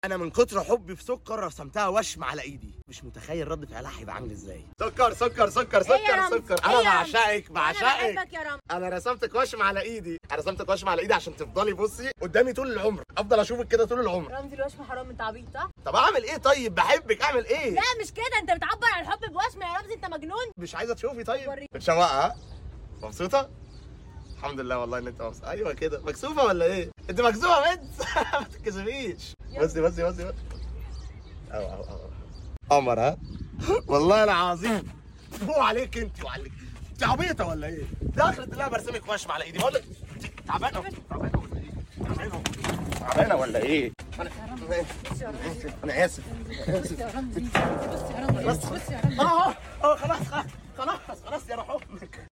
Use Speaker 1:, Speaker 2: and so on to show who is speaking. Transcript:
Speaker 1: انا من كتر حبي في سكر رسمتها وشم على ايدي مش متخيل رد فعلها هيبقى عامل ازاي سكر سكر سكر
Speaker 2: إيه يا
Speaker 1: سكر
Speaker 2: رمزي؟
Speaker 1: سكر
Speaker 2: إيه
Speaker 1: انا
Speaker 2: يا رمزي؟
Speaker 1: بعشقك
Speaker 2: انا
Speaker 1: بعشقك
Speaker 2: بحبك يا رامي
Speaker 1: انا رسمتك وشم على ايدي انا رسمتك وشم على ايدي عشان تفضلي بصي قدامي طول العمر افضل اشوفك كده طول العمر
Speaker 2: رمزي الوشم حرام انت عبيط صح؟
Speaker 1: طب اعمل ايه طيب بحبك اعمل ايه
Speaker 2: لا مش كده انت بتعبر عن الحب بوشم يا رمزي انت مجنون
Speaker 1: مش عايزه تشوفي طيب
Speaker 2: وريني.
Speaker 1: متشوقه ها؟ مبسوطه الحمد لله والله ان انت مبسوطه ايوه كده مكسوفه ولا ايه انت مكسوفه يا بنت ما تتكسفيش بصي بصي بصي بصي أو أو أو. قمر ها والله العظيم فوق عليك انت وعليك انت عبيطه ولا ايه؟ ده اخرة الله برسمك وشم على ايدي بقول لك انت تعبانه تعبانه ولا ايه؟ تعبانه تعبانه ولا ايه؟ انا انا اسف
Speaker 2: بص يا رمزي بص يا رمزي
Speaker 1: بس
Speaker 2: بص يا رمزي
Speaker 1: اه اه خلاص خلاص خلاص خلاص يا روح امك